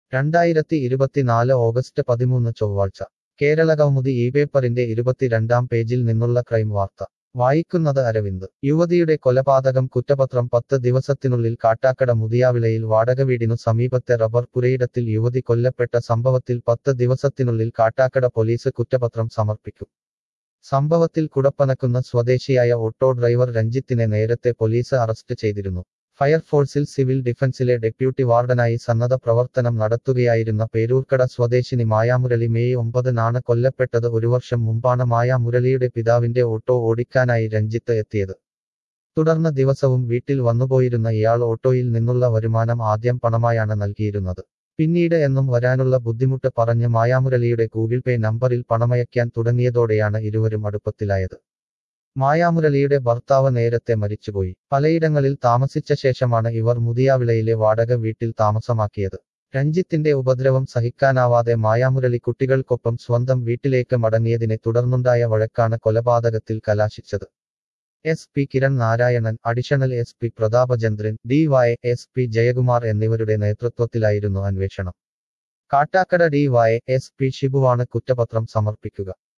രണ്ടായിരത്തി ഇരുപത്തിനാല് ഓഗസ്റ്റ് പതിമൂന്ന് ചൊവ്വാഴ്ച കേരളകൗമുദി ഈ പേപ്പറിന്റെ ഇരുപത്തിരണ്ടാം പേജിൽ നിന്നുള്ള ക്രൈം വാർത്ത വായിക്കുന്നത് അരവിന്ദ് യുവതിയുടെ കൊലപാതകം കുറ്റപത്രം പത്ത് ദിവസത്തിനുള്ളിൽ കാട്ടാക്കട മുതിയാവിളയിൽ വാടകവീടിനു സമീപത്തെ റബ്ബർ പുരയിടത്തിൽ യുവതി കൊല്ലപ്പെട്ട സംഭവത്തിൽ പത്ത് ദിവസത്തിനുള്ളിൽ കാട്ടാക്കട പോലീസ് കുറ്റപത്രം സമർപ്പിക്കും സംഭവത്തിൽ കുടപ്പനക്കുന്ന സ്വദേശിയായ ഓട്ടോ ഡ്രൈവർ രഞ്ജിത്തിനെ നേരത്തെ പോലീസ് അറസ്റ്റ് ചെയ്തിരുന്നു ഫയർഫോഴ്സിൽ സിവിൽ ഡിഫൻസിലെ ഡെപ്യൂട്ടി വാർഡനായി സന്നദ്ധ പ്രവർത്തനം നടത്തുകയായിരുന്ന പേരൂർക്കട സ്വദേശിനി മായാമുരളി മെയ് ഒമ്പതിനാണ് കൊല്ലപ്പെട്ടത് ഒരു വർഷം മുമ്പാണ് മായാമുരളിയുടെ പിതാവിന്റെ ഓട്ടോ ഓടിക്കാനായി രഞ്ജിത്ത് എത്തിയത് തുടർന്ന് ദിവസവും വീട്ടിൽ വന്നുപോയിരുന്ന ഇയാൾ ഓട്ടോയിൽ നിന്നുള്ള വരുമാനം ആദ്യം പണമായാണ് നൽകിയിരുന്നത് പിന്നീട് എന്നും വരാനുള്ള ബുദ്ധിമുട്ട് പറഞ്ഞ് മായാമുരളിയുടെ ഗൂഗിൾ പേ നമ്പറിൽ പണമയക്കാൻ തുടങ്ങിയതോടെയാണ് ഇരുവരും അടുപ്പത്തിലായത് മായാമുരളിയുടെ ഭർത്താവ് നേരത്തെ മരിച്ചുപോയി പലയിടങ്ങളിൽ താമസിച്ച ശേഷമാണ് ഇവർ മുതിയാവിളയിലെ വാടക വീട്ടിൽ താമസമാക്കിയത് രഞ്ജിത്തിന്റെ ഉപദ്രവം സഹിക്കാനാവാതെ മായാമുരളി കുട്ടികൾക്കൊപ്പം സ്വന്തം വീട്ടിലേക്ക് മടങ്ങിയതിനെ തുടർന്നുണ്ടായ വഴക്കാണ് കൊലപാതകത്തിൽ കലാശിച്ചത് S P Kiran Narayanan additional S P Prathapachandran D Y S P Jayakumar എന്നിവരുടെ നേതൃത്വത്തിലായിരുന്നു അന്വേഷണം Kattakkada D Y S P ഷിബുവാണ് കുറ്റപത്രം സമർപ്പിക്കുക